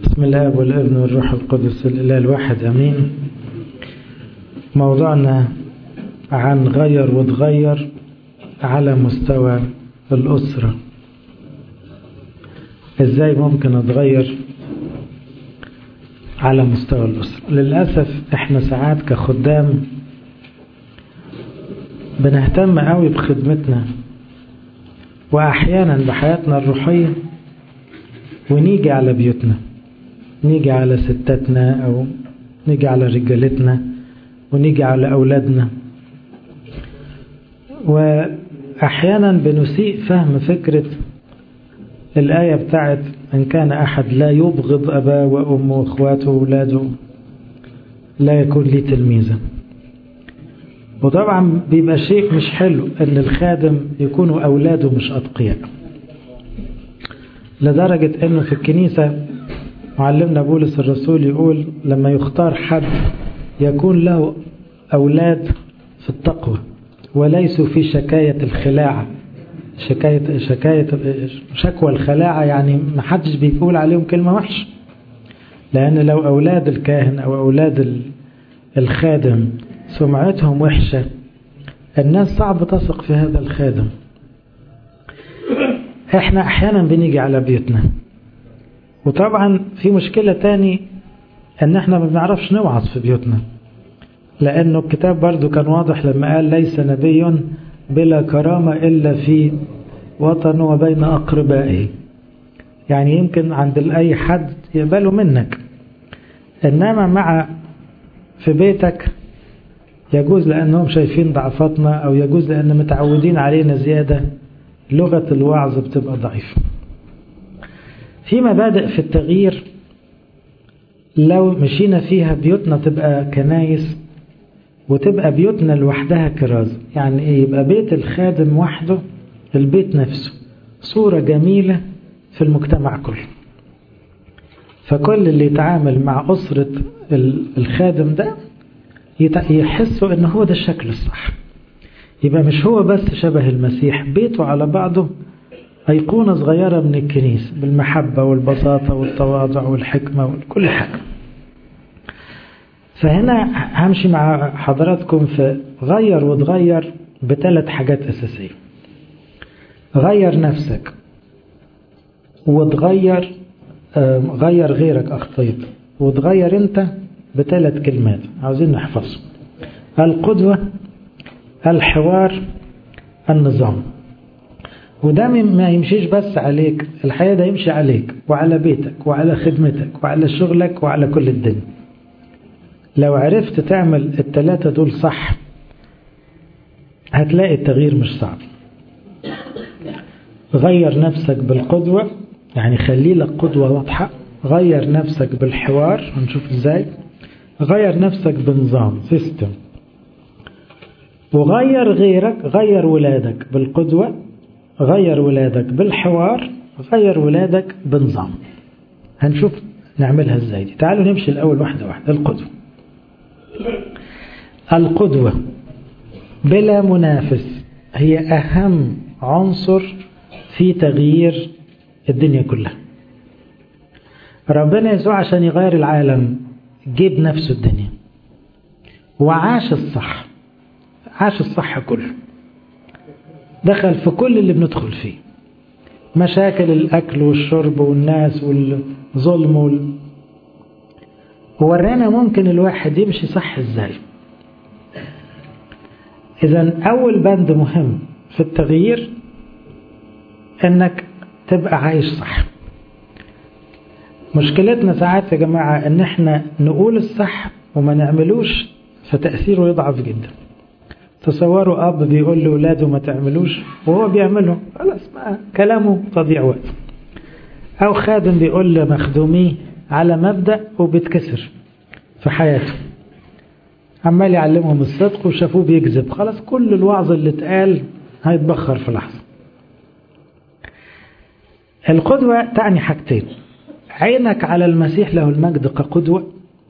بسم الله والابن والروح القدس الإله الواحد أمين موضوعنا عن غير وتغير على مستوى الأسرة إزاي ممكن أتغير على مستوى الأسرة للأسف إحنا ساعات كخدام بنهتم قوي بخدمتنا وأحيانا بحياتنا الروحية ونيجي على بيوتنا نيجي على ستاتنا أو نيجي على رجالتنا ونيجي على أولادنا وأحيانا بنسيء فهم فكرة الآية بتاعت إن كان أحد لا يبغض أباه وأمه وأخواته وأولاده لا يكون لي تلميذا وطبعا بيبقى شيء مش حلو ان الخادم يكونوا اولاده مش اتقياء لدرجة انه في الكنيسة معلمنا بولس الرسول يقول لما يختار حد يكون له اولاد في التقوى وليسوا في شكاية الخلاعة شكاية شكاية شكوى الخلاعة يعني ما حدش بيقول عليهم كلمة وحشة لأن لو أولاد الكاهن أو أولاد الخادم سمعتهم وحشة الناس صعب تثق في هذا الخادم احنا احيانا بنيجي على بيوتنا وطبعا في مشكلة تاني ان احنا ما بنعرفش نوعظ في بيوتنا لانه الكتاب برضو كان واضح لما قال ليس نبي بلا كرامة الا في وطنه وبين اقربائه يعني يمكن عند اي حد يقبلوا منك انما مع في بيتك يجوز لأنهم شايفين ضعفاتنا أو يجوز لأن متعودين علينا زيادة لغة الوعظ بتبقى ضعيفة في مبادئ في التغيير لو مشينا فيها بيوتنا تبقى كنايس وتبقى بيوتنا لوحدها كرازة يعني ايه يبقى بيت الخادم وحده البيت نفسه صورة جميلة في المجتمع كله فكل اللي يتعامل مع أسرة الخادم ده يحسوا ان هو ده الشكل الصح يبقى مش هو بس شبه المسيح بيته على بعضه أيقونة صغيرة من الكنيسة بالمحبة والبساطة والتواضع والحكمة وكل حاجة فهنا همشي مع حضراتكم في غير وتغير بثلاث حاجات أساسية غير نفسك وتغير غير غيرك أخطيت وتغير أنت بثلاث كلمات عاوزين نحفظهم القدوة الحوار النظام وده ما يمشيش بس عليك الحياة ده يمشي عليك وعلى بيتك وعلى خدمتك وعلى شغلك وعلى كل الدنيا لو عرفت تعمل الثلاثة دول صح هتلاقي التغيير مش صعب غير نفسك بالقدوة يعني خلي لك قدوة واضحة غير نفسك بالحوار هنشوف ازاي غير نفسك بنظام سيستم وغير غيرك غير ولادك بالقدوة غير ولادك بالحوار غير ولادك بنظام هنشوف نعملها ازاي دي تعالوا نمشي الأول واحدة واحدة القدوة القدوة بلا منافس هي أهم عنصر في تغيير الدنيا كلها ربنا يسوع عشان يغير العالم جيب نفسه الدنيا وعاش الصح عاش الصح كله دخل في كل اللي بندخل فيه مشاكل الأكل والشرب والناس والظلم وال... وورانا ممكن الواحد يمشي صح ازاي إذا أول بند مهم في التغيير إنك تبقى عايش صح مشكلتنا ساعات يا جماعة ان احنا نقول الصح وما نعملوش فتأثيره يضعف جدا تصوروا اب بيقول لأولاده ما تعملوش وهو بيعمله خلاص ما كلامه تضيع وقت او خادم بيقول لمخدوميه على مبدأ وبيتكسر في حياته عمال يعلمهم الصدق وشافوه بيكذب خلاص كل الوعظ اللي اتقال هيتبخر في لحظة القدوة تعني حاجتين عينك على المسيح له المجد كقدوة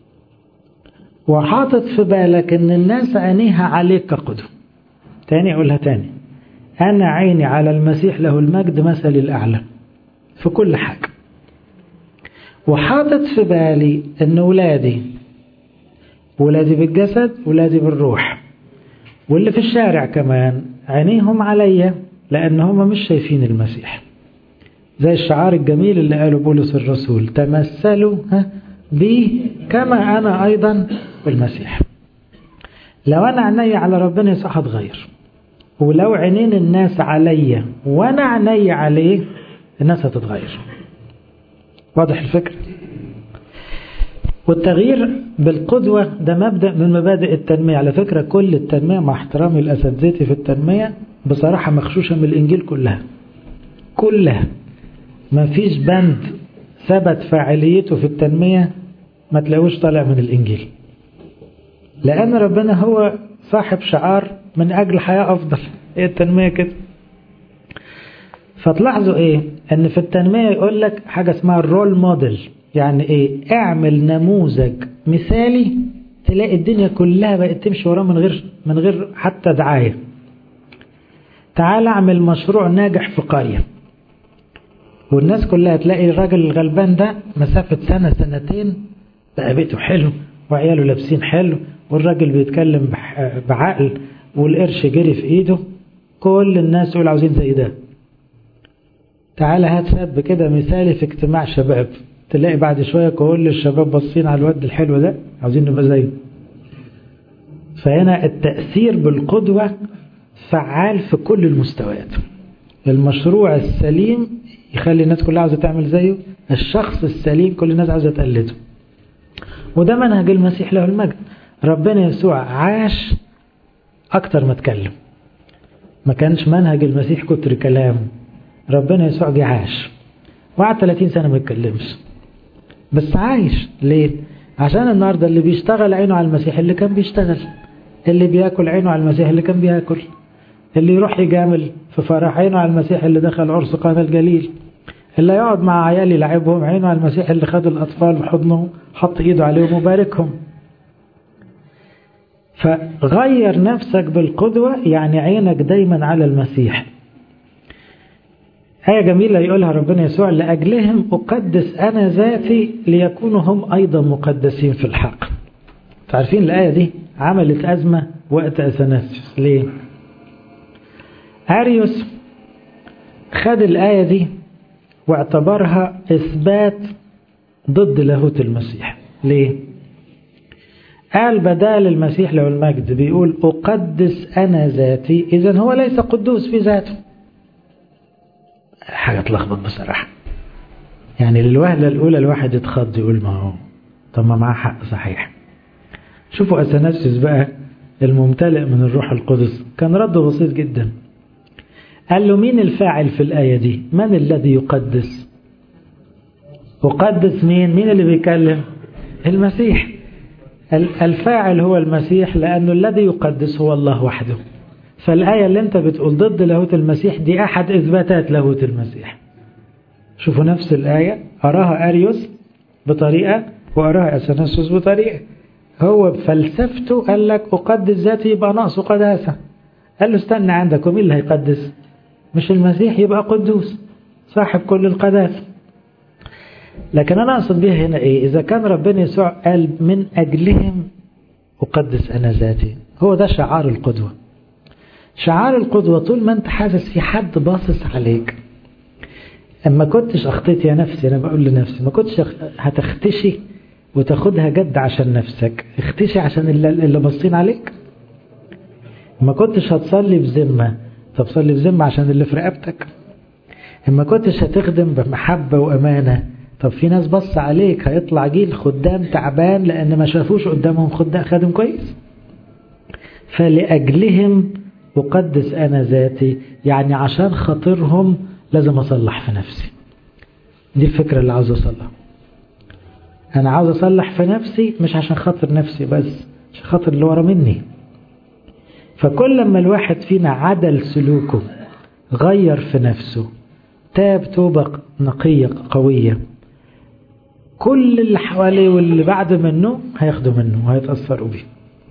وحاطط في بالك ان الناس عينيها عليك كقدوة تاني اقولها تاني انا عيني على المسيح له المجد مثل الاعلى في كل حاجة وحاطط في بالي ان ولادي ولادي بالجسد ولادي بالروح واللي في الشارع كمان عينيهم عليا لان هم مش شايفين المسيح زي الشعار الجميل اللي قاله بولس الرسول تمثلوا بي كما انا ايضا بالمسيح لو انا عيني على ربنا يسوع هتغير ولو عينين الناس عليا وانا عيني عليه الناس هتتغير واضح الفكر والتغيير بالقدوة ده مبدأ من مبادئ التنمية على فكرة كل التنمية مع احترامي لأساتذتي في التنمية بصراحة مخشوشة من الإنجيل كلها كلها ما فيش بند ثبت فاعليته في التنمية ما تلاقوش طالع من الإنجيل لأن ربنا هو صاحب شعار من أجل حياة أفضل هي التنمية كده فتلاحظوا إيه أن في التنمية يقول لك حاجة اسمها الرول موديل يعني إيه اعمل نموذج مثالي تلاقي الدنيا كلها بقت تمشي وراه من غير من غير حتى دعاية تعال اعمل مشروع ناجح في قرية والناس كلها تلاقي الراجل الغلبان ده مسافة سنة سنتين بقى بيته حلو وعياله لابسين حلو والراجل بيتكلم بعقل والقرش جري في ايده كل الناس يقول عاوزين زي ده تعالى هات شاب كده مثالي في اجتماع شباب تلاقي بعد شوية كل الشباب باصين على الواد الحلو ده عاوزين نبقى زيه فهنا التأثير بالقدوة فعال في كل المستويات المشروع السليم يخلي الناس كلها عاوزة تعمل زيه الشخص السليم كل الناس عاوزة تقلده وده منهج المسيح له المجد ربنا يسوع عاش أكتر ما اتكلم ما كانش منهج المسيح كتر كلامه ربنا يسوع جه عاش وقعد 30 سنة ما يتكلمش بس عايش ليه؟ عشان النهاردة اللي بيشتغل عينه على المسيح اللي كان بيشتغل اللي بياكل عينه على المسيح اللي كان بياكل اللي يروح يجامل في فرح عينه على المسيح اللي دخل عرس قانا الجليل اللي يقعد مع عيال يلعبهم عينه على المسيح اللي خد الأطفال بحضنه حط إيده عليهم وباركهم فغير نفسك بالقدوة يعني عينك دايما على المسيح آية جميلة يقولها ربنا يسوع لأجلهم أقدس أنا ذاتي ليكونوا هم أيضا مقدسين في الحق تعرفين الآية دي عملت أزمة وقت أثناسيوس ليه أريوس خد الآية دي واعتبرها إثبات ضد لاهوت المسيح ليه قال بدال المسيح له المجد بيقول أقدس أنا ذاتي إذا هو ليس قدوس في ذاته حاجة تلخبط بصراحة يعني للوهلة الأولى الواحد يتخض يقول ما هو طب ما معاه حق صحيح شوفوا أثناسيوس بقى الممتلئ من الروح القدس كان رده بسيط جدا قال له مين الفاعل في الآية دي من الذي يقدس أقدس مين مين اللي بيكلم المسيح الفاعل هو المسيح لأنه الذي يقدس هو الله وحده فالآية اللي انت بتقول ضد لاهوت المسيح دي أحد إثباتات لاهوت المسيح شوفوا نفس الآية أراها أريوس بطريقة وأراها أثناسوس بطريقة هو بفلسفته قال لك أقدس ذاتي يبقى ناقصه قداسة قال له استنى عندك ومين اللي هيقدس مش المسيح يبقى قدوس صاحب كل القداسة لكن أنا أقصد بيها هنا إيه إذا كان ربنا يسوع قال من أجلهم أقدس أنا ذاتي هو ده شعار القدوة شعار القدوة طول ما أنت حاسس في حد باصص عليك أما كنتش أخطيت يا نفسي أنا بقول لنفسي ما كنتش هتختشي وتاخدها جد عشان نفسك اختشي عشان اللي, اللي باصين عليك ما كنتش هتصلي بذمة طب صلي بذمة عشان اللي في رقبتك ما كنتش هتخدم بمحبة وأمانة طب في ناس بص عليك هيطلع جيل خدام تعبان لأن ما شافوش قدامهم خدام خادم كويس فلأجلهم أقدس أنا ذاتي يعني عشان خاطرهم لازم أصلح في نفسي دي الفكرة اللي عاوز أصلح أنا عاوز أصلح في نفسي مش عشان خاطر نفسي بس عشان خاطر اللي ورا مني فكل لما الواحد فينا عدل سلوكه غير في نفسه تاب توبة نقية قوية كل اللي حواليه واللي بعد منه هياخدوا منه وهيتأثروا بيه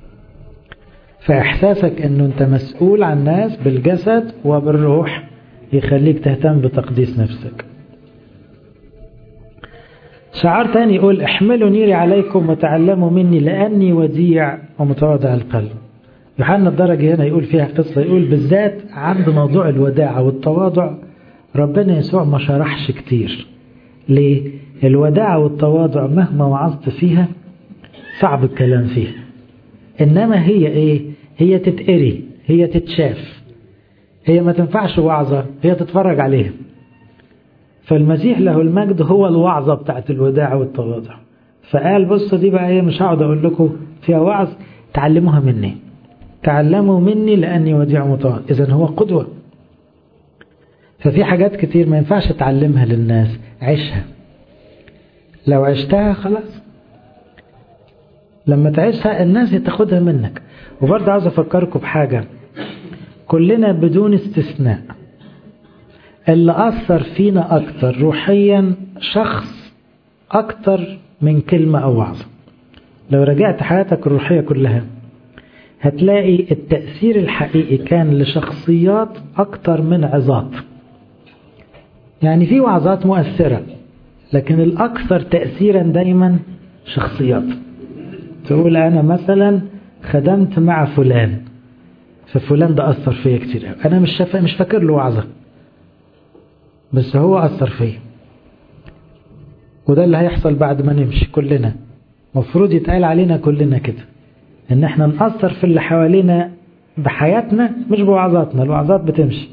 فإحساسك أنه أنت مسؤول عن الناس بالجسد وبالروح يخليك تهتم بتقديس نفسك شعار تاني يقول احملوا نيري عليكم وتعلموا مني لأني وديع ومتواضع القلب يوحنا الدرجة هنا يقول فيها قصة يقول بالذات عند موضوع الوداعة والتواضع ربنا يسوع ما شرحش كتير ليه؟ الوداعة والتواضع مهما وعظت فيها صعب الكلام فيها إنما هي إيه؟ هي تتقري هي تتشاف هي ما تنفعش وعظة هي تتفرج عليها فالمسيح له المجد هو الوعظة بتاعت الوداع والتواضع فقال بص دي بقى ايه مش هقعد اقول لكم فيها وعظ تعلموها مني تعلموا مني لاني وديع متواضع اذا هو قدوة ففي حاجات كتير ما ينفعش تعلمها للناس عيشها لو عشتها خلاص لما تعيشها الناس تاخدها منك وبرضه عاوز افكركم بحاجة كلنا بدون استثناء اللي أثر فينا أكتر روحيا شخص أكتر من كلمة أو وعظة لو رجعت حياتك الروحية كلها هتلاقي التأثير الحقيقي كان لشخصيات أكتر من عظات يعني في وعظات مؤثرة لكن الأكثر تأثيرا دايما شخصيات تقول أنا مثلا خدمت مع فلان ففلان ده أثر فيا كتير أنا مش شاف مش فاكر له وعظة بس هو أثر فيا وده اللي هيحصل بعد ما نمشي كلنا مفروض يتقال علينا كلنا كده ان احنا نأثر في اللي حوالينا بحياتنا مش بوعظاتنا الوعظات بتمشي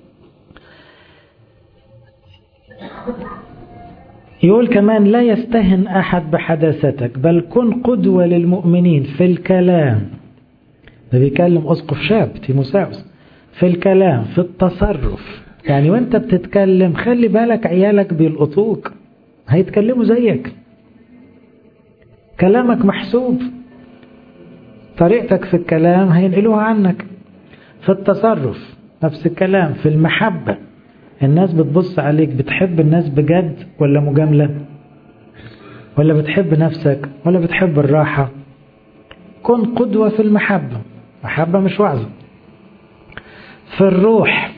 يقول كمان لا يستهن أحد بحداثتك بل كن قدوة للمؤمنين في الكلام ده بيكلم أسقف شاب تيموساوس في الكلام في التصرف يعني وانت بتتكلم خلي بالك عيالك بيلقطوك هيتكلموا زيك كلامك محسوب طريقتك في الكلام هينقلوها عنك في التصرف نفس الكلام في المحبة الناس بتبص عليك بتحب الناس بجد ولا مجاملة ولا بتحب نفسك ولا بتحب الراحة كن قدوة في المحبة محبة مش وعظة في الروح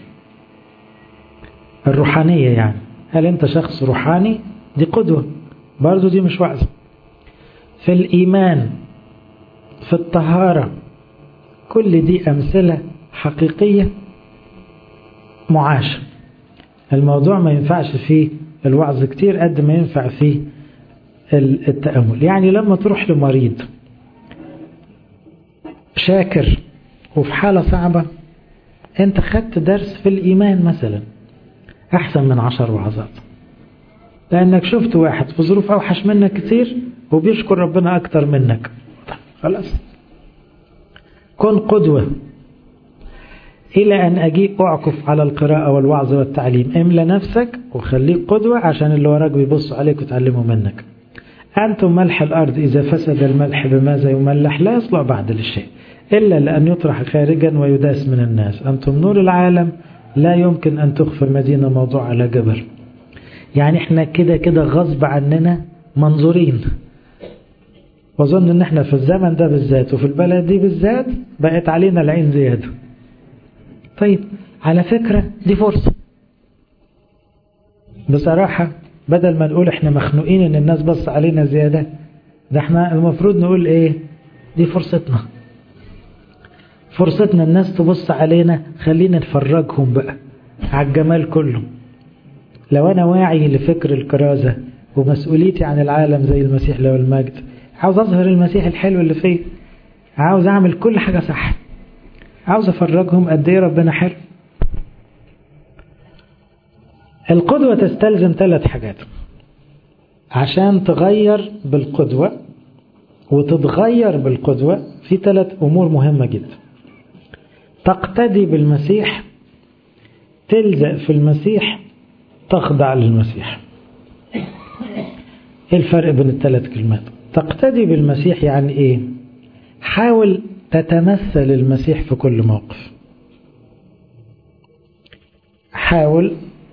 الروحانية يعني هل انت شخص روحاني دي قدوة برضو دي مش وعظة في الإيمان في الطهارة كل دي أمثلة حقيقية معاشة الموضوع ما ينفعش فيه الوعظ كتير قد ما ينفع فيه التأمل يعني لما تروح لمريض شاكر وفي حالة صعبة انت خدت درس في الإيمان مثلا أحسن من عشر وعظات لأنك شفت واحد في ظروف أوحش منك كتير وبيشكر ربنا أكتر منك خلاص كن قدوة إلى أن أجيء أعكف على القراءة والوعظ والتعليم املى نفسك وخليك قدوة عشان اللي وراك بيبصوا عليك وتعلموا منك أنتم ملح الأرض إذا فسد الملح بماذا يملح لا يصلح بعد للشيء إلا لأن يطرح خارجا ويداس من الناس أنتم نور العالم لا يمكن أن تخفى المدينة موضوع على جبل يعني احنا كده كده غصب عننا منظورين واظن ان احنا في الزمن ده بالذات وفي البلد دي بالذات بقت علينا العين زيادة طيب على فكرة دي فرصة بصراحة بدل ما نقول احنا مخنوقين ان الناس بص علينا زيادة ده احنا المفروض نقول ايه دي فرصتنا فرصتنا الناس تبص علينا خلينا نفرجهم بقى على الجمال كله لو انا واعي لفكر الكرازة ومسؤوليتي عن العالم زي المسيح له المجد عاوز اظهر المسيح الحلو اللي فيه عاوز اعمل كل حاجة صح عاوز افرجهم قد ايه ربنا حلو القدوة تستلزم ثلاث حاجات عشان تغير بالقدوة وتتغير بالقدوة في ثلاث أمور مهمة جدا تقتدي بالمسيح تلزق في المسيح تخضع للمسيح ايه الفرق بين الثلاث كلمات تقتدي بالمسيح يعني ايه حاول تتمثل المسيح في كل موقف حاول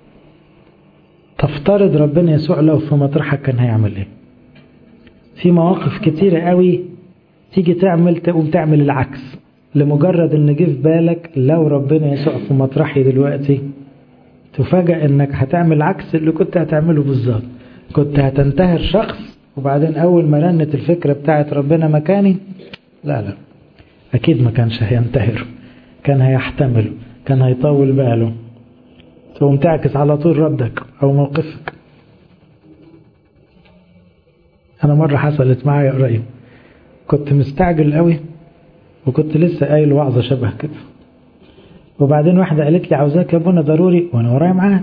تفترض ربنا يسوع لو في مطرحك كان هيعمل ايه في مواقف كتيرة قوي تيجي تعمل تقوم تعمل العكس لمجرد ان جه في بالك لو ربنا يسوع في مطرحي دلوقتي تفاجأ انك هتعمل عكس اللي كنت هتعمله بالظبط كنت هتنتهر شخص وبعدين أول ما رنت الفكرة بتاعت ربنا مكاني لا لا أكيد ما كانش هينتهر كان هيحتمله كان هيطول باله تقوم تعكس على طول ردك أو موقفك أنا مرة حصلت معايا قريب كنت مستعجل قوي وكنت لسه قايل وعظة شبه كده وبعدين واحدة قالت لي عاوزاك يا ابونا ضروري وانا ورايا ميعاد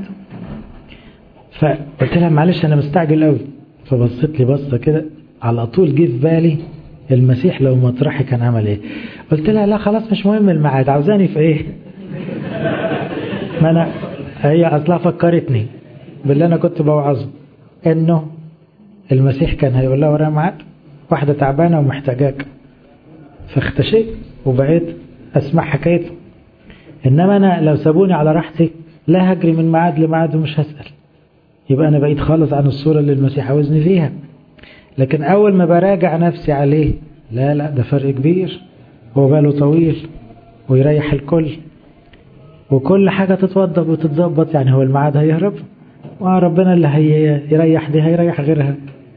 فقلت لها معلش انا مستعجل قوي فبصت لي بصة كده على طول جه في بالي المسيح لو مطرحي كان عمل ايه قلت لها لا خلاص مش مهم الميعاد عاوزاني في ايه ما انا هي اصلا فكرتني باللي انا كنت بوعظه انه المسيح كان هيقول لها ورايا ميعاد واحدة تعبانة ومحتاجاك فاختشيت وبقيت اسمع حكايته انما انا لو سابوني على راحتي لا هجري من ميعاد لميعاد ومش هسأل يبقى انا بقيت خالص عن الصورة اللي المسيح عاوزني فيها لكن اول ما براجع نفسي عليه لا لا ده فرق كبير هو باله طويل ويريح الكل وكل حاجة تتوضب وتتظبط يعني هو الميعاد هيهرب وربنا اللي هيريح دي هيريح غيرها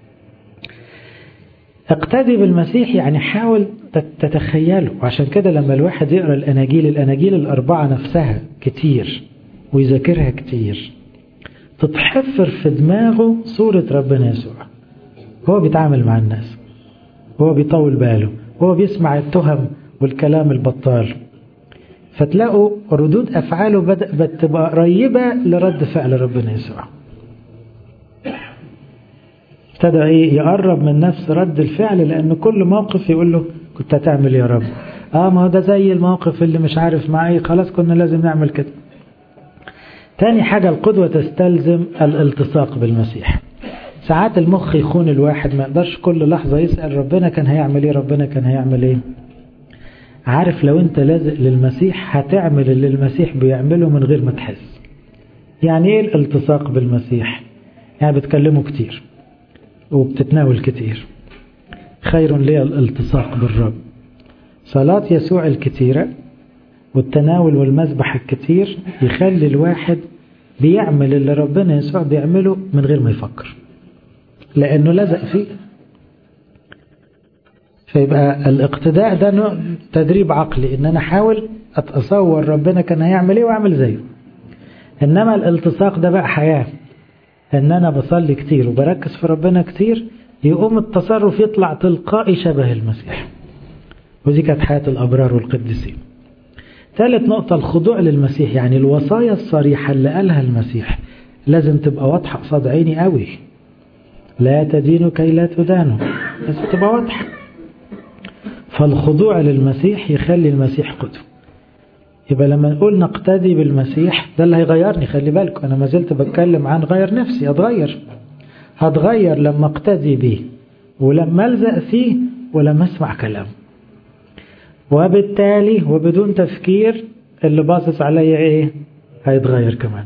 اقتدي بالمسيح يعني حاول تتخيله وعشان كده لما الواحد يقرأ الأناجيل الأناجيل الأربعة نفسها كتير ويذاكرها كتير تتحفر في دماغه صورة ربنا يسوع هو بيتعامل مع الناس هو بيطول باله هو بيسمع التهم والكلام البطال فتلاقوا ردود أفعاله بدأت تبقى قريبة لرد فعل ربنا يسوع ابتدى ايه يقرب من نفس رد الفعل لأن كل موقف يقول له كنت هتعمل يا رب اه ما هو ده زي الموقف اللي مش عارف معي خلاص كنا لازم نعمل كده تاني حاجة القدوة تستلزم الالتصاق بالمسيح ساعات المخ يخون الواحد ما يقدرش كل لحظة يسأل ربنا كان هيعمل ايه ربنا كان هيعمل ايه عارف لو انت لازق للمسيح هتعمل اللي المسيح بيعمله من غير ما تحس يعني ايه الالتصاق بالمسيح يعني بتكلمه كتير وبتتناول كتير خير لي الالتصاق بالرب صلاة يسوع الكتيرة والتناول والمذبح الكتير يخلي الواحد بيعمل اللي ربنا يسوع بيعمله من غير ما يفكر لأنه لزق فيه فيبقى الاقتداء ده تدريب عقلي ان انا احاول اتصور ربنا كان هيعمل ايه واعمل زيه انما الالتصاق ده بقى حياة ان انا بصلي كتير وبركز في ربنا كتير يقوم التصرف يطلع تلقائي شبه المسيح ودي كانت حياة الأبرار والقديسين ثالث نقطة الخضوع للمسيح يعني الوصايا الصريحة اللي قالها المسيح لازم تبقى واضحة قصاد عيني قوي لا تدينوا كي لا تدانوا بس تبقى واضحة فالخضوع للمسيح يخلي المسيح قدوة يبقى لما نقول نقتدي بالمسيح ده اللي هيغيرني خلي بالكم أنا ما زلت بتكلم عن غير نفسي أتغير هتغير لما اقتدي بيه ولما الزق فيه ولما اسمع كلامه وبالتالي وبدون تفكير اللي باصص عليا ايه هيتغير كمان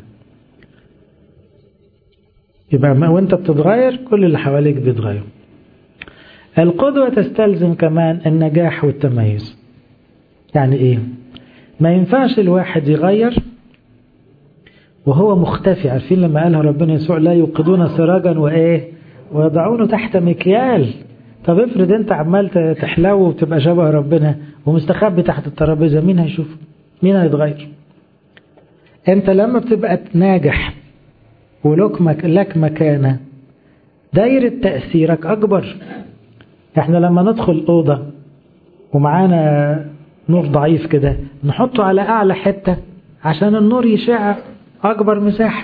يبقى وانت بتتغير كل اللي حواليك بيتغير القدوة تستلزم كمان النجاح والتميز يعني ايه ما ينفعش الواحد يغير وهو مختفي عارفين لما قالها ربنا يسوع لا يوقدون سراجا وايه ويضعونه تحت مكيال طب افرض انت عمال تحلو وتبقى شبه ربنا ومستخبي تحت الترابيزه مين هيشوف مين هيتغير انت لما بتبقى ناجح ولك مك لك مكانه دايرة تأثيرك أكبر احنا لما ندخل أوضة ومعانا نور ضعيف كده نحطه على أعلى حتة عشان النور يشع أكبر مساحة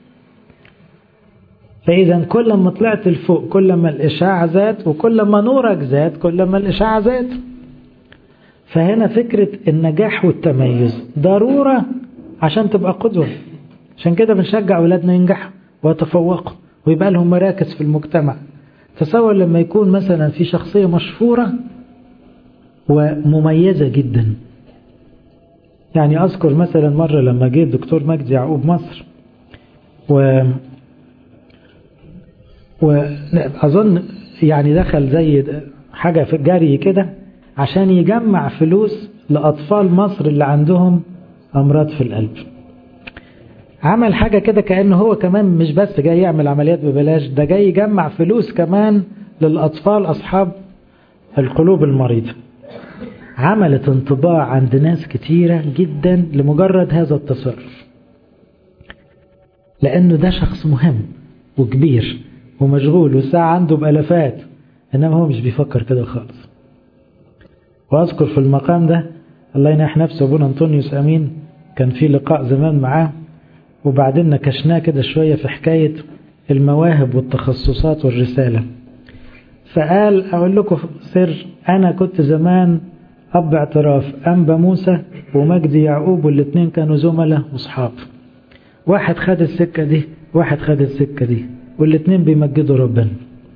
فإذا كل ما طلعت لفوق كل ما الإشعاع زاد وكل ما نورك زاد كل ما الإشعاع زاد فهنا فكرة النجاح والتميز ضرورة عشان تبقى قدوة عشان كده بنشجع أولادنا ينجحوا ويتفوقوا ويبقى لهم مراكز في المجتمع تصور لما يكون مثلا في شخصية مشهورة ومميزة جدا يعني أذكر مثلا مرة لما جه الدكتور مجدي يعقوب مصر و وأظن يعني دخل زي حاجة في جري كده عشان يجمع فلوس لأطفال مصر اللي عندهم أمراض في القلب عمل حاجة كده كأنه هو كمان مش بس جاي يعمل عمليات ببلاش ده جاي يجمع فلوس كمان للأطفال أصحاب القلوب المريضة عملت انطباع عند ناس كتيرة جدا لمجرد هذا التصرف لأنه ده شخص مهم وكبير ومشغول والساعة عنده بألفات إنما هو مش بيفكر كده خالص وأذكر في المقام ده الله ينح نفسه أبونا أنطونيوس أمين كان في لقاء زمان معاه وبعدين نكشناه كده شوية في حكاية المواهب والتخصصات والرسالة فقال أقول لكم سر أنا كنت زمان أب اعتراف أنبا موسى ومجدي يعقوب والاثنين كانوا زملاء وصحاب واحد خد السكة دي واحد خد السكة دي والاثنين بيمجدوا ربنا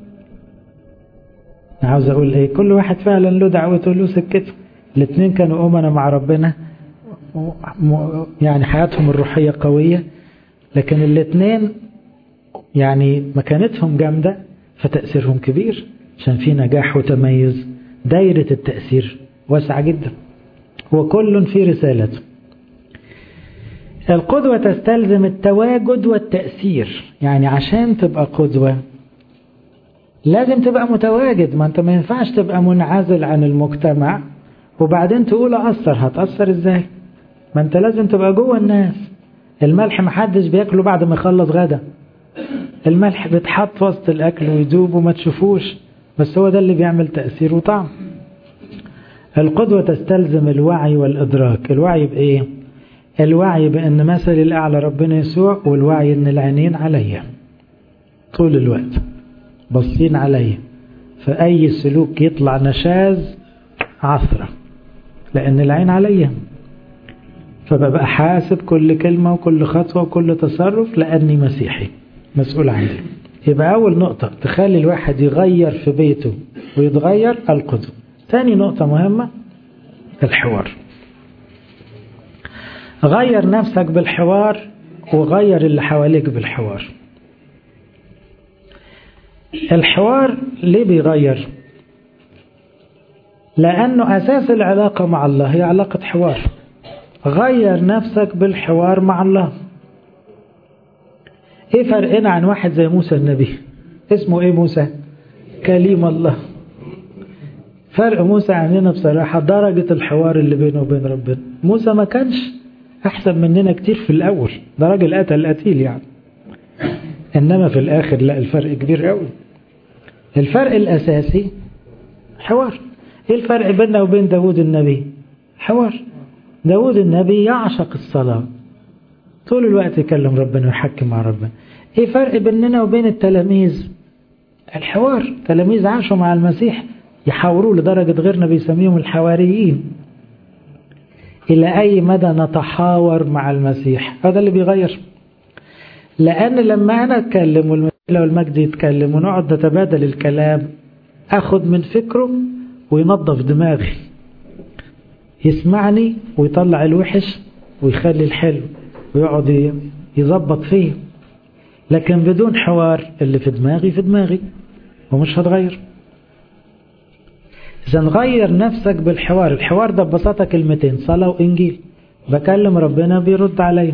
عاوز أقول إيه كل واحد فعلا له دعوته له سكته الاثنين كانوا أمنا مع ربنا يعني حياتهم الروحية قوية لكن الاثنين يعني مكانتهم جامدة فتأثيرهم كبير عشان في نجاح وتميز دايرة التأثير واسعة جدا وكل في رسالته القدوة تستلزم التواجد والتأثير يعني عشان تبقى قدوة لازم تبقى متواجد ما انت ما ينفعش تبقى منعزل عن المجتمع وبعدين تقول أثر هتأثر ازاي ما انت لازم تبقى جوه الناس الملح محدش بياكله بعد ما يخلص غدا الملح بيتحط وسط الأكل ويدوب وما تشوفوش بس هو ده اللي بيعمل تأثير وطعم القدوة تستلزم الوعي والإدراك الوعي بإيه؟ الوعي بأن مثل الأعلى ربنا يسوع والوعي أن العينين عليا طول الوقت باصين عليا فأي سلوك يطلع نشاز عثرة لأن العين عليا فببقى حاسب كل كلمة وكل خطوة وكل تصرف لأني مسيحي مسؤول عني يبقى أول نقطة تخلي الواحد يغير في بيته ويتغير القدوة ثاني نقطة مهمة الحوار غير نفسك بالحوار وغير اللي حواليك بالحوار الحوار ليه بيغير لأنه أساس العلاقة مع الله هي علاقة حوار غير نفسك بالحوار مع الله ايه فرقنا عن واحد زي موسى النبي اسمه ايه موسى كليم الله فرق موسى عننا بصراحة درجة الحوار اللي بينه وبين ربنا موسى ما كانش أحسن مننا كتير في الأول ده راجل قتل قتيل يعني إنما في الآخر لا الفرق كبير قوي الفرق الأساسي حوار إيه الفرق بيننا وبين داود النبي حوار داود النبي يعشق الصلاة طول الوقت يكلم ربنا ويحكي مع ربنا ايه فرق بيننا وبين التلاميذ الحوار تلاميذ عاشوا مع المسيح يحاوروا لدرجة غيرنا بيسميهم الحواريين إلى أي مدى نتحاور مع المسيح هذا اللي بيغير لأن لما أنا أتكلم والمسيح والمجد يتكلم ونقعد نتبادل الكلام أخد من فكره وينظف دماغي يسمعني ويطلع الوحش ويخلي الحلو ويقعد يظبط فيه لكن بدون حوار اللي في دماغي في دماغي ومش هتغير إذا غير نفسك بالحوار الحوار ده ببساطة كلمتين صلاة وإنجيل بكلم ربنا بيرد عليا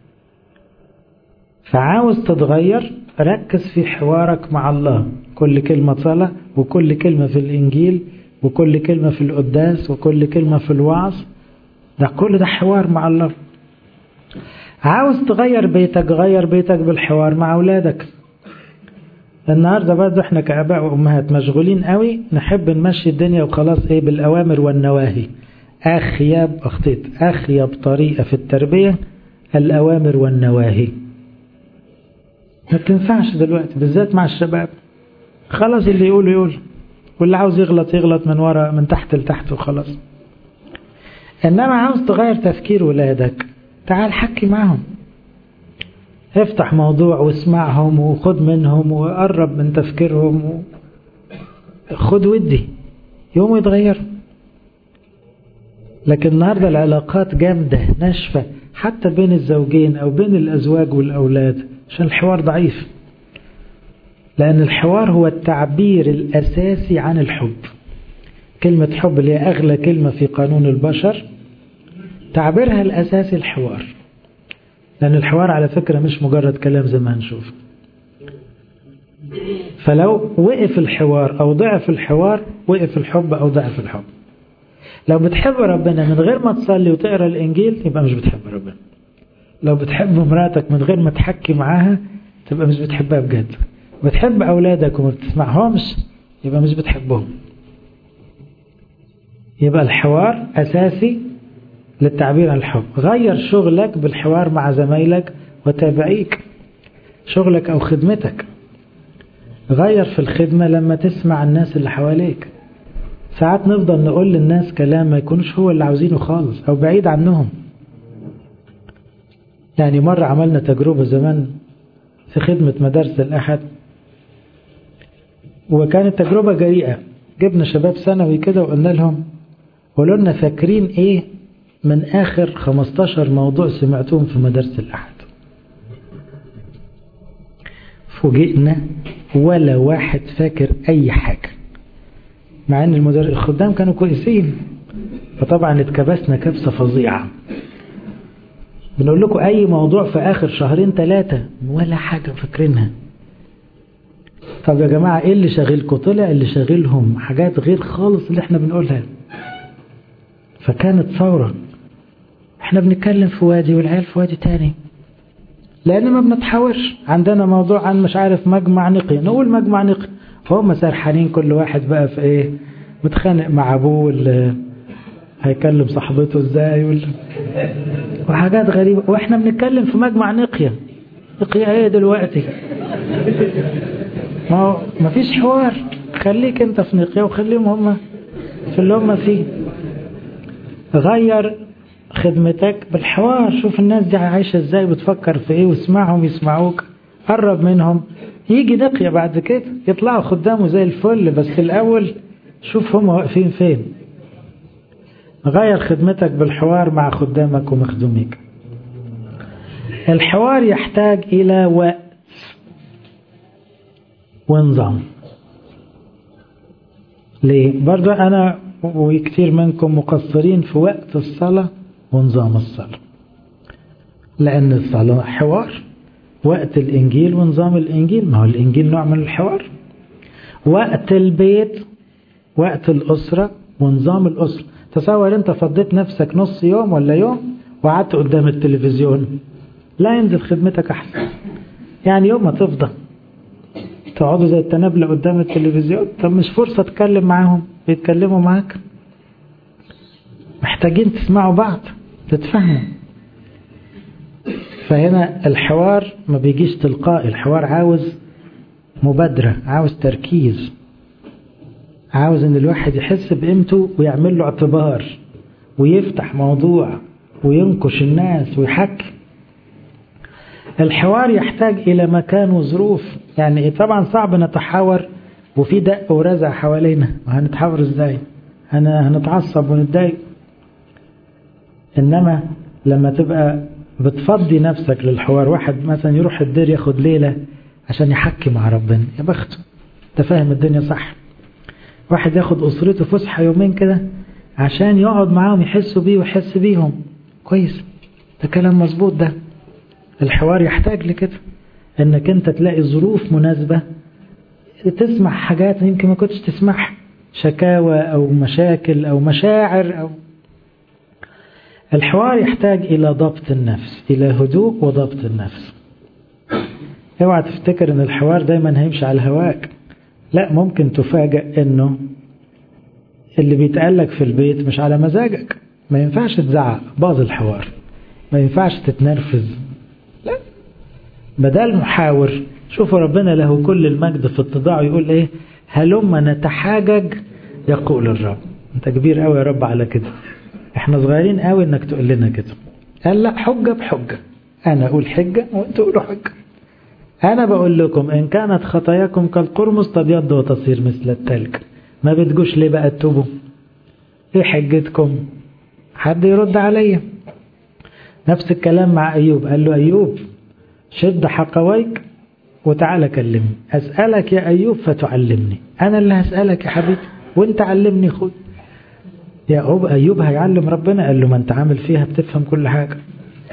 فعاوز تتغير ركز في حوارك مع الله كل كلمة صلاة وكل كلمة في الإنجيل وكل كلمة في القداس وكل كلمة في الوعظ ده كل ده حوار مع الله عاوز تغير بيتك غير بيتك بالحوار مع أولادك النهاردة برضه احنا كآباء وأمهات مشغولين قوي نحب نمشي الدنيا وخلاص ايه بالأوامر والنواهي أخيب أخطيت أخيب طريقة في التربية الأوامر والنواهي ما بتنفعش دلوقتي بالذات مع الشباب خلاص اللي يقول يقول واللي عاوز يغلط يغلط من ورا من تحت لتحت وخلاص إنما عاوز تغير تفكير ولادك تعال حكي معهم افتح موضوع واسمعهم وخد منهم وقرب من تفكيرهم و... خد ودي يوم يتغير لكن النهاردة العلاقات جامدة ناشفة حتى بين الزوجين أو بين الأزواج والأولاد عشان الحوار ضعيف لأن الحوار هو التعبير الأساسي عن الحب كلمة حب اللي هي أغلى كلمة في قانون البشر تعبيرها الأساسي الحوار لأن الحوار على فكرة مش مجرد كلام زي ما هنشوف فلو وقف الحوار أو ضعف الحوار وقف الحب أو ضعف الحب لو بتحب ربنا من غير ما تصلي وتقرا الإنجيل يبقى مش بتحب ربنا لو بتحب مراتك من غير ما تحكي معاها تبقى مش بتحبها بجد بتحب أولادك وما بتسمعهمش يبقى مش بتحبهم يبقى الحوار أساسي للتعبير عن الحب غير شغلك بالحوار مع زمايلك وتابعيك شغلك أو خدمتك غير في الخدمة لما تسمع الناس اللي حواليك ساعات نفضل نقول للناس كلام ما يكونش هو اللي عاوزينه خالص أو بعيد عنهم يعني مرة عملنا تجربة زمان في خدمة مدارس الأحد وكانت تجربة جريئة جبنا شباب ثانوي كده وقلنا لهم قولوا لنا فاكرين ايه من اخر 15 موضوع سمعتوهم في مدارس الاحد فوجئنا ولا واحد فاكر اي حاجة مع ان المدرس الخدام كانوا كويسين فطبعا اتكبسنا كبسة فظيعة بنقول لكم اي موضوع في اخر شهرين ثلاثة ولا حاجة فاكرينها طب يا جماعة ايه اللي شاغلكم طلع اللي شاغلهم حاجات غير خالص اللي احنا بنقولها فكانت ثورة احنا بنتكلم في وادي والعيال في وادي تاني لان ما بنتحاورش عندنا موضوع عن مش عارف مجمع نقي نقول مجمع نقي فهم سرحانين كل واحد بقى في ايه متخانق مع ابوه اللي هيكلم صاحبته ازاي ولا وحاجات غريبة واحنا بنتكلم في مجمع نقية نقية ايه دلوقتي ما هو مفيش حوار خليك انت في نقية وخليهم هم في اللي هم فيه غير خدمتك بالحوار شوف الناس دي عايشة ازاي بتفكر في ايه واسمعهم يسمعوك قرب منهم يجي نقية بعد كده يطلعوا خدامه زي الفل بس الأول شوف هم واقفين فين غير خدمتك بالحوار مع خدامك ومخدوميك الحوار يحتاج إلى وقت ونظام ليه برضو أنا وكثير منكم مقصرين في وقت الصلاة ونظام الصلاة لأن الصلاة حوار وقت الإنجيل ونظام الإنجيل ما هو الإنجيل نوع من الحوار وقت البيت وقت الأسرة ونظام الأسرة تصور أنت فضيت نفسك نص يوم ولا يوم وقعدت قدام التلفزيون لا ينزل خدمتك أحسن يعني يوم ما تفضى تقعدوا زي التنابلة قدام التلفزيون طب مش فرصة تكلم معاهم بيتكلموا معاك محتاجين تسمعوا بعض تتفهموا فهنا الحوار ما بيجيش تلقائي الحوار عاوز مبادرة عاوز تركيز عاوز ان الواحد يحس بقيمته ويعمل له اعتبار ويفتح موضوع وينكش الناس ويحكي الحوار يحتاج الى مكان وظروف يعني طبعا صعب نتحاور وفي دق ورزع حوالينا وهنتحاور ازاي هنتعصب ونتضايق انما لما تبقى بتفضي نفسك للحوار واحد مثلا يروح الدير ياخد ليلة عشان يحكي مع ربنا يا بخته انت فاهم الدنيا صح واحد ياخد أسرته فسحة يومين كده عشان يقعد معاهم يحسوا بيه ويحس بيهم كويس ده كلام مظبوط ده الحوار يحتاج لكده انك انت تلاقي ظروف مناسبة تسمع حاجات يمكن ما كنتش تسمعها شكاوى او مشاكل او مشاعر او الحوار يحتاج إلى ضبط النفس إلى هدوء وضبط النفس اوعى تفتكر ان الحوار دايما هيمشي على هواك لا ممكن تفاجأ انه اللي بيتقالك في البيت مش على مزاجك ما ينفعش تزعق باظ الحوار ما ينفعش تتنرفز لا بدل محاور شوفوا ربنا له كل المجد في اتضاعه يقول ايه هلما نتحاجج يقول الرب انت كبير قوي يا رب على كده احنا صغيرين قوي انك تقول لنا كده قال لا حجة بحجة انا اقول حجة وانتوا قولوا حجة انا بقول لكم ان كانت خطاياكم كالقرمز تبيض وتصير مثل التلج ما بتجوش ليه بقى تتوبوا ايه حجتكم حد يرد عليا نفس الكلام مع ايوب قال له ايوب شد حقويك وتعالى كلمني اسألك يا ايوب فتعلمني انا اللي هسألك يا حبيبي وانت علمني خد يا أيوب هيعلم ربنا قال له ما انت عامل فيها بتفهم كل حاجة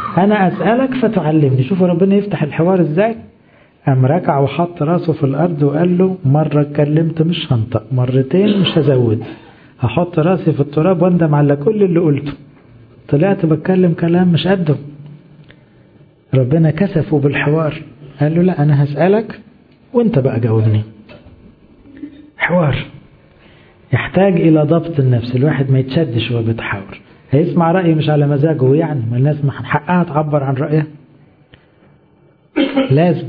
أنا أسألك فتعلمني شوفوا ربنا يفتح الحوار إزاي قام ركع وحط راسه في الأرض وقال له مرة اتكلمت مش هنطق مرتين مش هزود هحط راسي في التراب واندم على كل اللي قلته طلعت بتكلم كلام مش قده ربنا كسفه بالحوار قال له لا أنا هسألك وانت بقى جاوبني حوار يحتاج إلى ضبط النفس الواحد ما يتشدش وهو بيتحاور هيسمع رأي مش على مزاجه يعني ما الناس من حقها تعبر عن رأيها لازم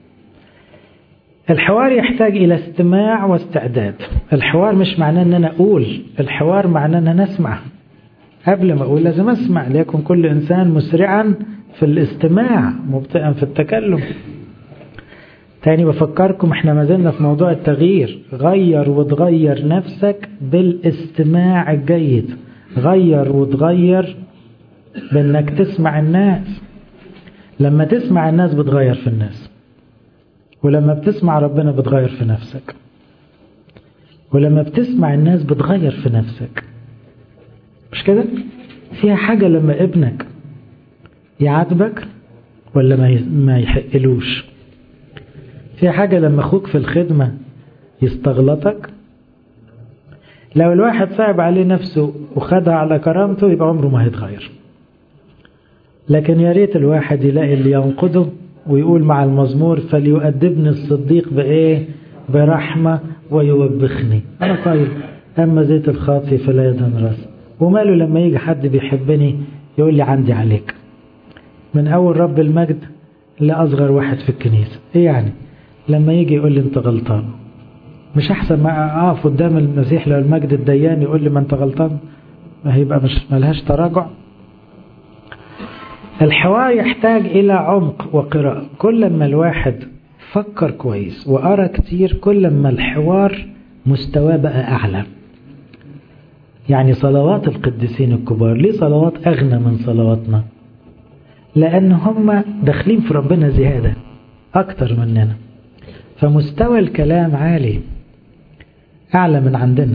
الحوار يحتاج إلى استماع واستعداد الحوار مش معناه أن أنا أقول الحوار معناه أن أنا أسمع قبل ما أقول لازم أسمع ليكن كل إنسان مسرعا في الاستماع مبطئا في التكلم تاني بفكركم احنا ما زلنا في موضوع التغيير غير وتغير نفسك بالاستماع الجيد غير وتغير بانك تسمع الناس لما تسمع الناس بتغير في الناس ولما بتسمع ربنا بتغير في نفسك ولما بتسمع الناس بتغير في نفسك مش كده فيها حاجة لما ابنك يعاتبك ولا ما يحقلوش فيها حاجة لما اخوك في الخدمة يستغلطك لو الواحد صعب عليه نفسه وخدها على كرامته يبقى عمره ما هيتغير لكن يا ريت الواحد يلاقي اللي ينقده ويقول مع المزمور فليؤدبني الصديق بإيه برحمة ويوبخني أنا طيب أما زيت الخاطي فلا يدهن رأس وماله لما يجي حد بيحبني يقول لي عندي عليك من أول رب المجد لأصغر واحد في الكنيسة إيه يعني لما يجي يقول لي أنت غلطان مش أحسن ما أقف قدام المسيح لو المجد الديان يقول لي ما أنت غلطان ما هيبقى مش ملهاش تراجع الحوار يحتاج إلى عمق وقراءة كل ما الواحد فكر كويس وقرأ كتير كل ما الحوار مستواه بقى أعلى يعني صلوات القديسين الكبار ليه صلوات أغنى من صلواتنا لأن هم داخلين في ربنا زيادة أكتر مننا فمستوى الكلام عالي أعلى من عندنا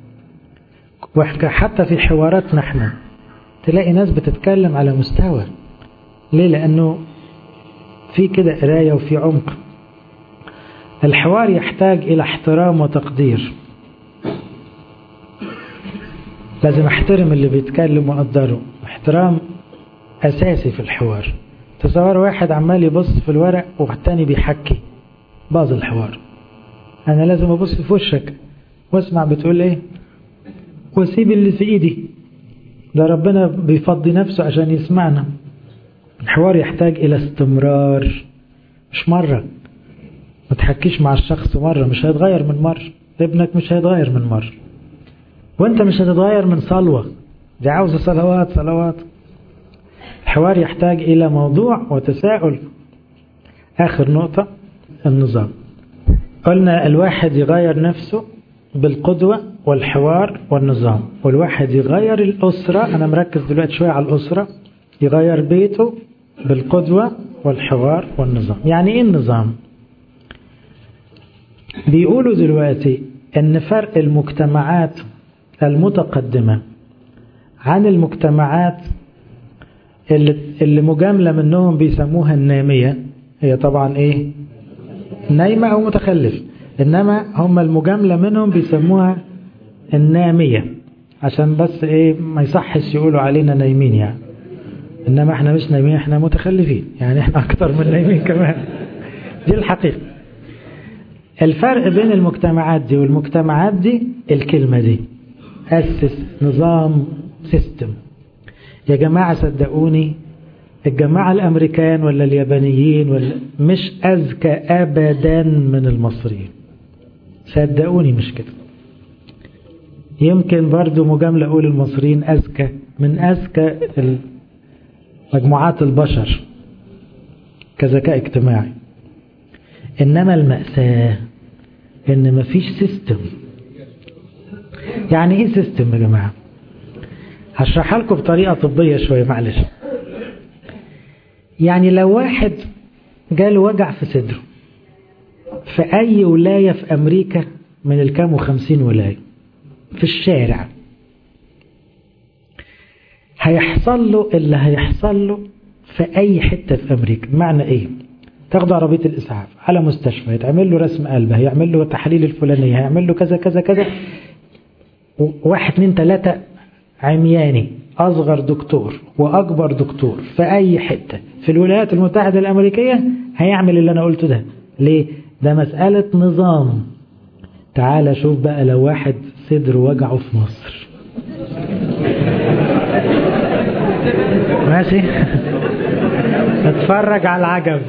حتى في حواراتنا احنا تلاقي ناس بتتكلم على مستوى ليه لأنه في كده قراية وفي عمق الحوار يحتاج إلى احترام وتقدير لازم احترم اللي بيتكلم وأقدره احترام أساسي في الحوار تصور واحد عمال يبص في الورق والتاني بيحكي باظ الحوار أنا لازم أبص في وشك واسمع بتقول إيه واسيب اللي في إيدي ده ربنا بيفضي نفسه عشان يسمعنا الحوار يحتاج إلى استمرار مش مرة ما تحكيش مع الشخص مرة مش هيتغير من مرة ابنك مش هيتغير من مرة وانت مش هتتغير من صلوة دي عاوزة صلوات صلوات الحوار يحتاج إلى موضوع وتساؤل آخر نقطة النظام قلنا الواحد يغير نفسه بالقدوة والحوار والنظام والواحد يغير الأسرة أنا مركز دلوقتي شوية على الأسرة يغير بيته بالقدوة والحوار والنظام يعني إيه النظام بيقولوا دلوقتي أن فرق المجتمعات المتقدمة عن المجتمعات اللي, اللي مجاملة منهم بيسموها النامية هي طبعا إيه نايمة أو متخلف إنما هم المجاملة منهم بيسموها النامية عشان بس إيه ما يصحش يقولوا علينا نايمين يعني إنما إحنا مش نايمين إحنا متخلفين يعني إحنا أكتر من نايمين كمان دي الحقيقة الفرق بين المجتمعات دي والمجتمعات دي الكلمة دي أسس نظام سيستم يا جماعة صدقوني الجماعة الأمريكان ولا اليابانيين ولا مش أذكى أبدا من المصريين صدقوني مش كده يمكن برضو مجاملة أقول المصريين أذكى من أذكى مجموعات البشر كذكاء اجتماعي إنما المأساة إن مفيش سيستم يعني إيه سيستم يا جماعة هشرحها لكم بطريقة طبية شوية معلش يعني لو واحد جاله وجع في صدره في أي ولاية في أمريكا من الكام وخمسين ولاية في الشارع هيحصل له اللي هيحصل له في أي حتة في أمريكا بمعنى إيه تاخدوا عربية الإسعاف على مستشفى يتعمل له رسم قلب هيعمل له تحاليل الفلانية هيعمل له كذا كذا كذا واحد اتنين تلاتة عمياني أصغر دكتور وأكبر دكتور في أي حتة في الولايات المتحدة الأمريكية هيعمل اللي أنا قلته ده ليه؟ ده مسألة نظام تعال شوف بقى لو واحد صدر وجعه في مصر ماشي اتفرج على العجب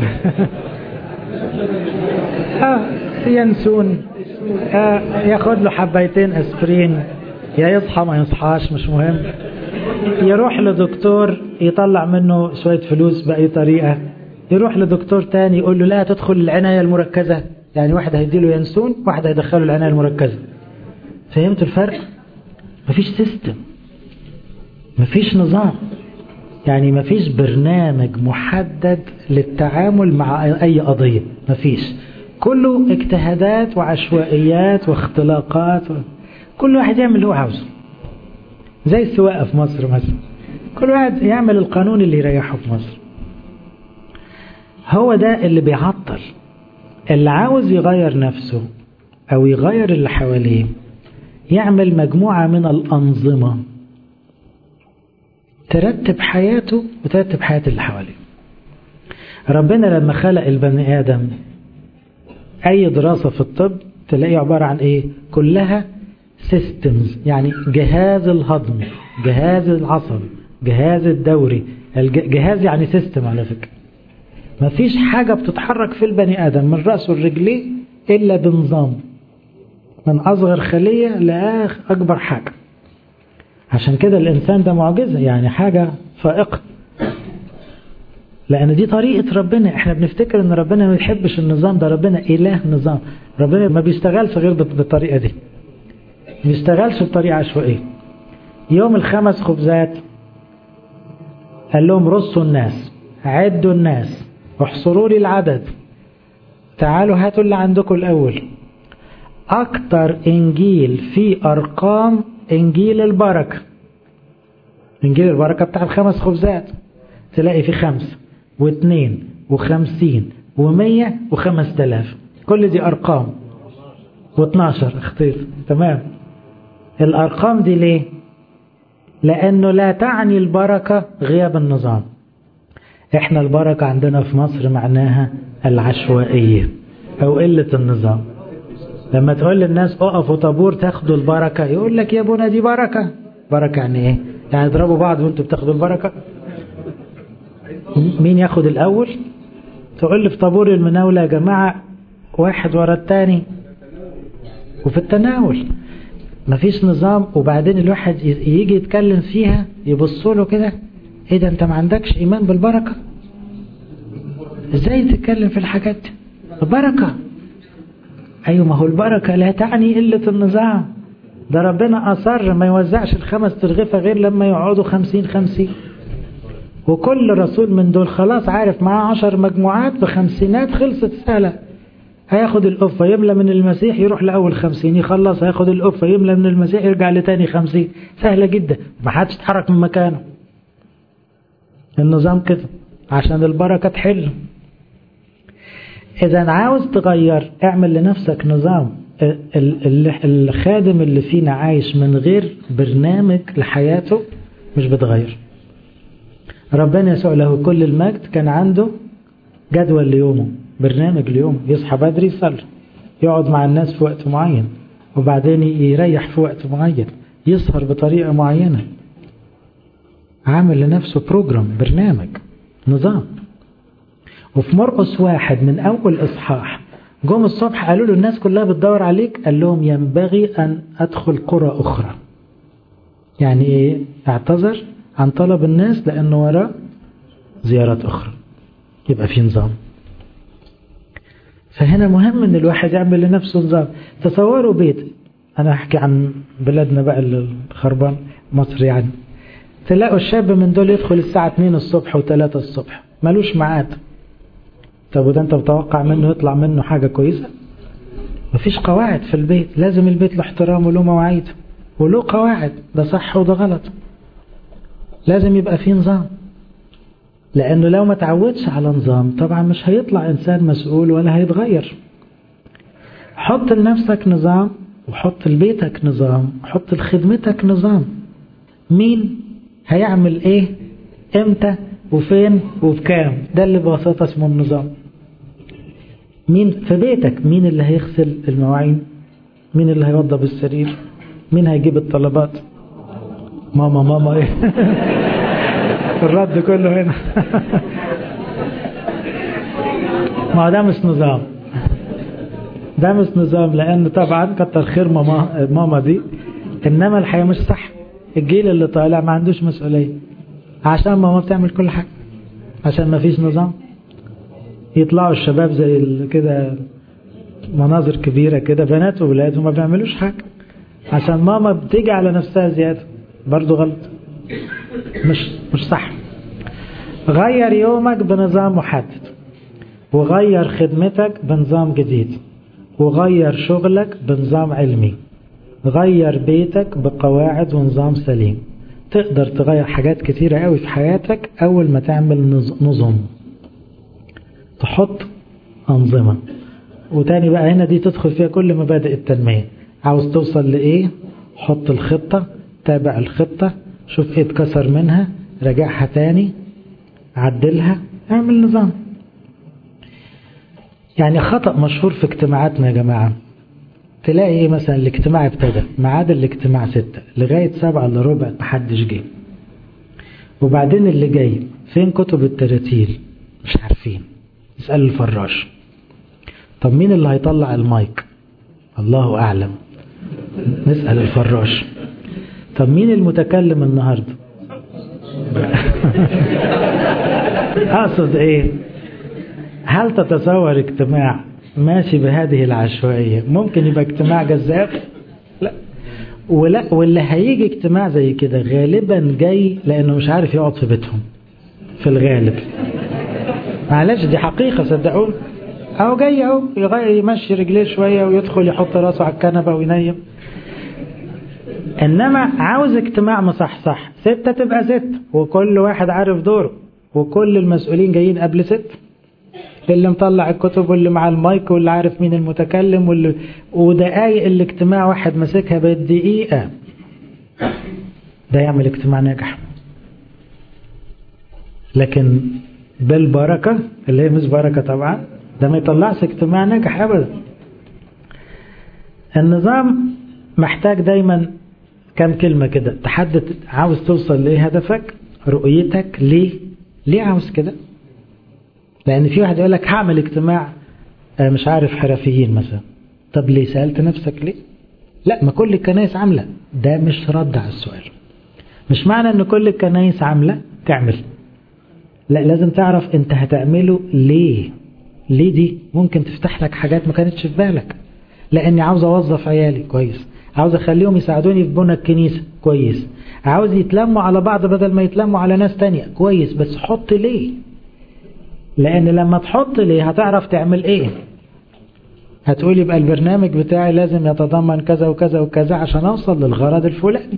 اه ينسون آه ياخد له حبيتين اسبرين يا يصحى ما يصحاش مش مهم يروح لدكتور يطلع منه شوية فلوس بأي طريقة يروح لدكتور تاني يقول له لا تدخل العناية المركزة يعني واحد هيديله ينسون واحد هيدخله العناية المركزة فهمت الفرق مفيش سيستم مفيش نظام يعني مفيش برنامج محدد للتعامل مع أي قضية مفيش كله اجتهادات وعشوائيات واختلاقات و... كل واحد يعمل اللي هو عاوزه زي السواقة في مصر مثلا كل واحد يعمل القانون اللي يريحه في مصر هو ده اللي بيعطل اللي عاوز يغير نفسه أو يغير اللي حواليه يعمل مجموعة من الأنظمة ترتب حياته وترتب حياة اللي حواليه ربنا لما خلق البني آدم أي دراسة في الطب تلاقيه عبارة عن إيه كلها سيستمز يعني جهاز الهضم جهاز العصب جهاز الدوري جهاز يعني سيستم على فكرة مفيش حاجة بتتحرك في البني آدم من رأسه لرجليه إلا بنظام من أصغر خلية لأكبر حاجة عشان كده الإنسان ده معجزة يعني حاجة فائقة لأن دي طريقة ربنا احنا بنفتكر ان ربنا ما بيحبش النظام ده ربنا إله نظام ربنا ما بيشتغلش غير بالطريقة دي ما بيشتغلش بطريقة عشوائية يوم الخمس خبزات قال لهم رصوا الناس عدوا الناس احصروا لي العدد تعالوا هاتوا اللي عندكم الأول أكتر إنجيل فيه أرقام إنجيل البركة إنجيل البركة بتاع الخمس خبزات تلاقي فيه خمسة واثنين وخمسين ومية وخمس تلاف كل دي أرقام واثناشر اختير تمام الأرقام دي ليه لأنه لا تعني البركة غياب النظام احنا البركة عندنا في مصر معناها العشوائية أو قلة النظام لما تقول للناس اقفوا طابور تاخدوا البركة يقول لك يا ابونا دي بركة بركة يعني ايه يعني اضربوا بعض وانتوا بتاخدوا البركة مين ياخد الاول تقول لي في طابور المناولة يا جماعة واحد ورا التاني وفي التناول مفيش نظام وبعدين الواحد يجي يتكلم فيها يبصوا له كده ايه ده انت ما عندكش ايمان بالبركة ازاي تتكلم في الحاجات دي البركة ايوه ما هو البركة لا تعني قلة النظام ده ربنا اصر ما يوزعش الخمس ترغفة غير لما يقعدوا خمسين خمسين وكل رسول من دول خلاص عارف معاه عشر مجموعات بخمسينات خلصت سهلة هياخد القفة يملى من المسيح يروح لأول خمسين يخلص هياخد القفة يملى من المسيح يرجع لتاني خمسين سهلة جدا ما حدش يتحرك من مكانه النظام كده عشان البركة تحل إذا عاوز تغير اعمل لنفسك نظام الخادم اللي فينا عايش من غير برنامج لحياته مش بتغير ربنا يسوع له كل المجد كان عنده جدول ليومه برنامج ليومه يصحى بدري يصلي يقعد مع الناس في وقت معين وبعدين يريح في وقت معين يسهر بطريقة معينة عامل لنفسه بروجرام برنامج نظام وفي مرقس واحد من أول إصحاح جم الصبح قالوا له الناس كلها بتدور عليك قال لهم ينبغي أن أدخل قرى أخرى يعني إيه اعتذر عن طلب الناس لأنه وراء زيارات أخرى يبقى في نظام فهنا مهم ان الواحد يعمل لنفسه نظام تصوروا بيت انا احكي عن بلادنا بقى الخربان مصر يعني تلاقوا الشاب من دول يدخل الساعة 2 الصبح و3 الصبح ملوش ميعاد طب وده انت متوقع منه يطلع منه حاجة كويسة مفيش قواعد في البيت لازم البيت له احترام وله مواعيد وله قواعد ده صح وده غلط لازم يبقى فيه نظام لأنه لو ما تعودش على نظام طبعا مش هيطلع إنسان مسؤول ولا هيتغير حط لنفسك نظام وحط لبيتك نظام وحط لخدمتك نظام مين هيعمل ايه امتى وفين وبكام ده اللي ببساطة اسمه النظام مين في بيتك مين اللي هيغسل المواعين مين اللي هيوضب السرير مين هيجيب الطلبات ماما ماما ايه الرد كله هنا ما هو ده مش نظام ده مش نظام لان طبعا كتر خير ماما ماما دي انما الحياه مش صح الجيل اللي طالع ما عندوش مسؤوليه عشان ماما بتعمل كل حاجه عشان ما فيش نظام يطلعوا الشباب زي كده مناظر كبيرة كده بنات وولاد وما بيعملوش حاجة عشان ماما بتيجي على نفسها زيادة برضو غلط مش مش صح غير يومك بنظام محدد وغير خدمتك بنظام جديد وغير شغلك بنظام علمي غير بيتك بقواعد ونظام سليم تقدر تغير حاجات كتيرة قوي في حياتك أول ما تعمل نظم تحط أنظمة وتاني بقى هنا دي تدخل فيها كل مبادئ التنمية عاوز توصل لإيه حط الخطة تابع الخطة شوف ايه اتكسر منها راجعها تاني عدلها اعمل نظام يعني خطأ مشهور في اجتماعاتنا يا جماعة تلاقي ايه مثلا الاجتماع ابتدى ميعاد الاجتماع ستة لغاية سبعة الا ربع محدش جه وبعدين اللي جاي فين كتب التراتيل مش عارفين اسأل الفراش طب مين اللي هيطلع المايك الله أعلم نسأل الفراش طب مين المتكلم النهاردة أقصد إيه هل تتصور اجتماع ماشي بهذه العشوائية ممكن يبقى اجتماع جذاب لا ولا واللي هيجي اجتماع زي كده غالبا جاي لأنه مش عارف يقعد في بيتهم في الغالب معلش دي حقيقة صدقوني اهو جاي اهو يمشي رجليه شوية ويدخل يحط راسه على الكنبة وينيم انما عاوز اجتماع مصحصح ستة تبقى ستة وكل واحد عارف دوره وكل المسؤولين جايين قبل ستة اللي مطلع الكتب واللي مع المايك واللي عارف مين المتكلم واللي ودقايق الاجتماع واحد ماسكها بالدقيقة ده يعمل اجتماع ناجح لكن بالبركة اللي هي مش بركة طبعا ده ما يطلعش اجتماع ناجح ابدا النظام محتاج دايما كم كلمة كده تحدد عاوز توصل ليه هدفك رؤيتك ليه ليه عاوز كده لان في واحد يقول لك هعمل اجتماع مش عارف حرفيين مثلا طب ليه سألت نفسك ليه لا ما كل الكنائس عاملة ده مش رد على السؤال مش معنى ان كل الكنائس عاملة تعمل لا لازم تعرف انت هتعمله ليه ليه دي ممكن تفتح لك حاجات ما كانتش في بالك لاني عاوز اوظف عيالي كويس عاوز اخليهم يساعدوني في بنى الكنيسة كويس عاوز يتلموا على بعض بدل ما يتلموا على ناس تانية كويس بس حط ليه لان لما تحط ليه هتعرف تعمل ايه هتقول يبقى البرنامج بتاعي لازم يتضمن كذا وكذا وكذا عشان اوصل للغرض الفلاني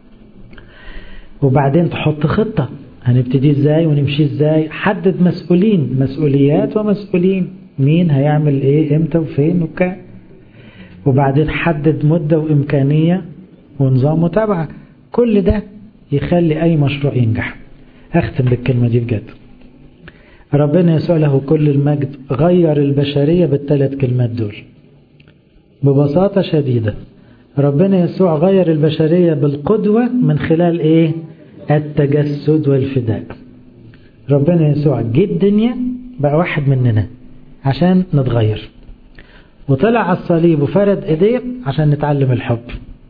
وبعدين تحط خطة هنبتدي ازاي ونمشي ازاي حدد مسؤولين مسؤوليات ومسؤولين مين هيعمل ايه امتى وفين وكام وبعدين حدد مدة وامكانية ونظام متابعة كل ده يخلي اي مشروع ينجح اختم بالكلمة دي بجد ربنا يسوع له كل المجد غير البشرية بالثلاث كلمات دول ببساطة شديدة ربنا يسوع غير البشرية بالقدوة من خلال ايه التجسد والفداء ربنا يسوع جه الدنيا بقى واحد مننا عشان نتغير وطلع على الصليب وفرد ايديه عشان نتعلم الحب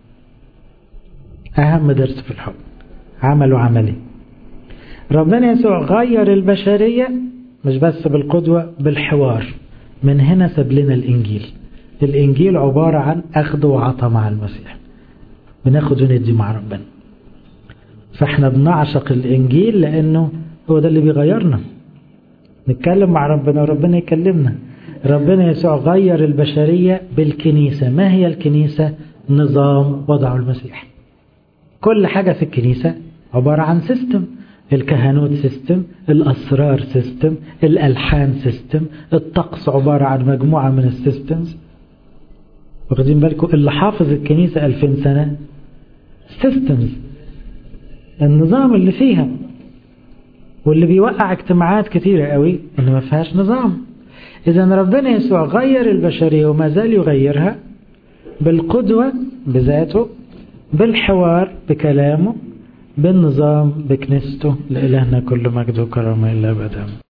اهم درس في الحب عمله عملي ربنا يسوع غير البشرية مش بس بالقدوة بالحوار من هنا ساب لنا الإنجيل الإنجيل عبارة عن أخذ وعطى مع المسيح بناخد وندي مع ربنا فاحنا بنعشق الإنجيل لأنه هو ده اللي بيغيرنا نتكلم مع ربنا وربنا يكلمنا ربنا يسوع غير البشرية بالكنيسة ما هي الكنيسة نظام وضعه المسيح كل حاجة في الكنيسة عبارة عن سيستم الكهنوت سيستم الأسرار سيستم الألحان سيستم الطقس عبارة عن مجموعة من السيستمز واخدين بالكم اللي حافظ الكنيسة 2000 سنة سيستمز النظام اللي فيها واللي بيوقع اجتماعات كتيرة قوي اللي ما فيهاش نظام إذا ربنا يسوع غير البشرية وما زال يغيرها بالقدوة بذاته بالحوار بكلامه بالنظام بكنيسته لإلهنا كل مجد وكرامة إلا أبدا